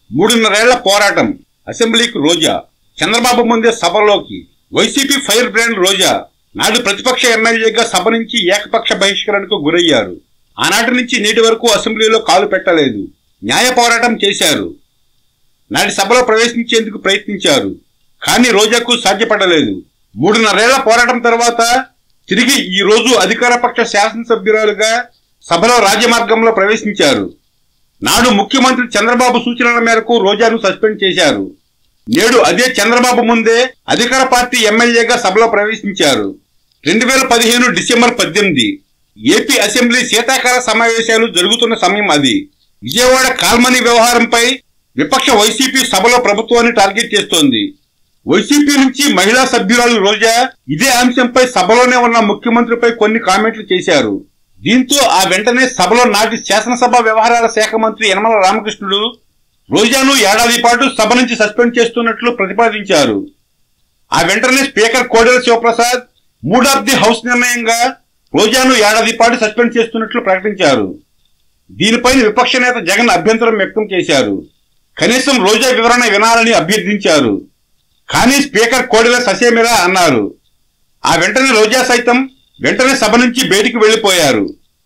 మూడున్నరేళ్ల పోరాటం అసెంబ్లీకి రోజా చంద్రబాబు ముందే సభలోకి వైసీపీ ఫైర్ బ్రాండ్ రోజా నాడు ప్రతిపక్ష ఎమ్మెల్యేగా సభ నుంచి ఏకపక్ష బహిష్కరణకు గురయ్యారు ఆనాటి నుంచి నేటి వరకు అసెంబ్లీలో కాలు పెట్టలేదు న్యాయ పోరాటం చేశారు నాటి సభలో ప్రవేశించేందుకు ప్రయత్నించారు కానీ రోజాకు సాధ్యపడలేదు మూడున్నరేళ్ల పోరాటం తర్వాత తిరిగి ఈ రోజు అధికార పక్ష శాసనసభ్యురాలుగా సభలో రాజమార్గంలో ప్రవేశించారు నాడు ముఖ్యమంత్రి చంద్రబాబు సూచనల మేరకు రోజాను సస్పెండ్ చేశారు నేడు అదే చంద్రబాబు ముందే అధికార పార్టీ ఎమ్మెల్యేగా సభలో ప్రవేశించారు రెండు వేల పదిహేను డిసెంబర్ పద్దెనిమిది ఏపీ అసెంబ్లీ శీతాకాల సమావేశాలు జరుగుతున్న సమయం అది విజయవాడ కాల్మనీ వ్యవహారంపై విపక్ష వైసీపీ సభలో ప్రభుత్వాన్ని టార్గెట్ చేస్తోంది వైసీపీ నుంచి మహిళా సభ్యురాలు రోజా ఇదే అంశంపై సభలోనే ఉన్న ముఖ్యమంత్రిపై కొన్ని కామెంట్లు చేశారు దీంతో ఆ వెంటనే సభలో నాటి శాసనసభ వ్యవహారాల శాఖ మంత్రి యనమల రామకృష్ణుడు రోజాను ఏడాది పాటు సభ నుంచి సస్పెండ్ చేస్తున్నట్లు ప్రతిపాదించారు ఆ వెంటనే speaker Kodela Sivaprasad mood of the house నిర్ణయంగా రోజాను ఏడాది పాటు సస్పెండ్ చేస్తున్నట్లు ప్రకటించారు దీనిపైన విపక్ష నేత జగన్ అభ్యంతరం వ్యక్తం చేశారు కనీసం రోజా వివరణ వినాలని అభ్యర్థించారు కానీ స్పీకర్ కోడెల ససేమిరా అన్నారు ఆ వెంటనే రోజా సైతం వెంటనే సభ నుంచి బయటికి వెళ్లిపోయారు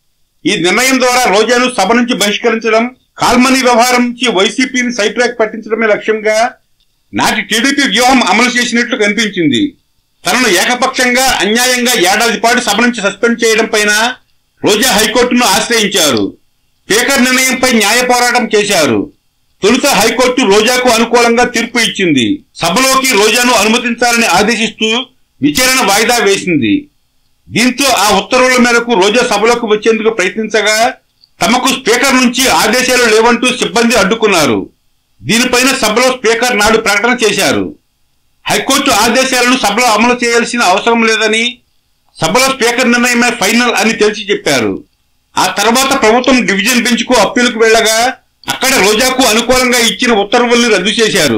ఈ నిర్ణయం ద్వారా రోజాను సభ నుంచి బహిష్కరించడం కాల్మనీ వ్యవహారం నుంచి వైసీపీని సైడ్ ట్రాక్ పట్టించడమే లక్ష్యంగా నాటి టీడీపీ వ్యూహం అమలు చేసినట్లు కనిపించింది తనను ఏకపక్షంగా అన్యాయంగా ఏడాది పాటు సభ నుంచి సస్పెండ్ చేయడం పైన రోజా హైకోర్టును ఆశ్రయించారు స్పీకర్ నిర్ణయంపై న్యాయ పోరాటం చేశారు తొలుత హైకోర్టు రోజాకు అనుకూలంగా తీర్పు ఇచ్చింది సభలోకి రోజాను అనుమతించాలని ఆదేశిస్తూ విచారణ వాయిదా వేసింది దీంతో ఆ ఉత్తర్వుల మేరకు రోజా సభలోకి వచ్చేందుకు ప్రయత్నించగా తమకు స్పీకర్ నుంచి ఆదేశాలు లేవంటూ సిబ్బంది అడ్డుకున్నారు దీనిపైన సభలో స్పీకర్ నాడు ప్రకటన చేశారు హైకోర్టు ఆదేశాలను సభలో అమలు చేయాల్సిన అవసరం లేదని సభలో స్పీకర్ నిర్ణయమే ఫైనల్ అని తెలిసి చెప్పారు ఆ తర్వాత ప్రభుత్వం డివిజన్ బెంచ్ కు అప్పీలుకు వెళ్లగా అక్కడ రోజాకు అనుకూలంగా ఇచ్చిన ఉత్తర్వుల్ని రద్దు చేశారు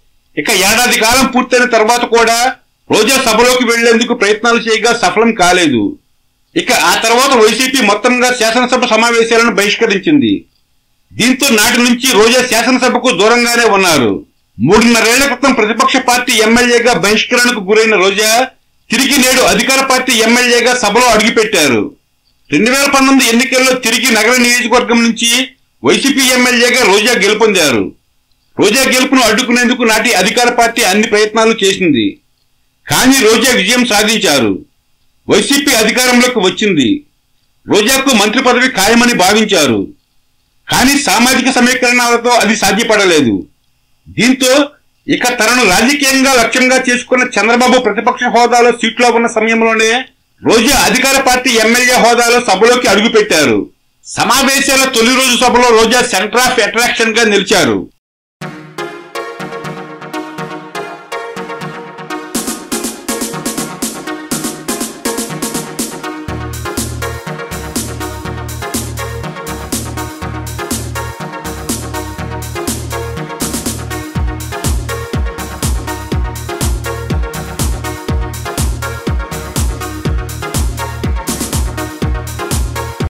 ఇక ఏడాది కాలం పూర్తయిన తర్వాత కూడా రోజా సభలోకి వెళ్లేందుకు ప్రయత్నాలు చేయగా సఫలం కాలేదు ఇక ఆ తర్వాత వైసీపీ మొత్తంగా శాసనసభ సమావేశాలను బహిష్కరించింది దీంతో నాటి నుంచి రోజా శాసనసభకు దూరంగానే ఉన్నారు మూడున్నరేళ్ల క్రితం ప్రతిపక్ష పార్టీ ఎమ్మెల్యేగా బహిష్కరణకు గురైన రోజా తిరిగి నేడు అధికార పార్టీ ఎమ్మెల్యేగా సభలో అడుగుపెట్టారు రెండు వేల పంతొమ్మిది ఎన్నికల్లో తిరిగి నగర నియోజకవర్గం నుంచి వైసీపీ ఎమ్మెల్యేగా రోజా గెలుపొందారు రోజా గెలుపును అడ్డుకునేందుకు నాటి అధికార పార్టీ అన్ని ప్రయత్నాలు చేసింది కానీ రోజా విజయం సాధించారు వైసీపీ అధికారంలోకి వచ్చింది రోజాకు మంత్రి పదవి ఖాయమని భావించారు కానీ సామాజిక సమీకరణాలతో అది సాధ్యపడలేదు దీంతో ఇక తనను రాజకీయంగా లక్ష్యంగా చేసుకున్న చంద్రబాబు ప్రతిపక్ష హోదాలో సీట్లో ఉన్న సమయంలోనే రోజా అధికార పార్టీ ఎమ్మెల్యే హోదాలో సభలోకి అడుగుపెట్టారు సమావేశాల తొలి రోజు సభలో రోజా సెంటర్ ఆఫ్ అట్రాక్షన్ గా నిలిచారు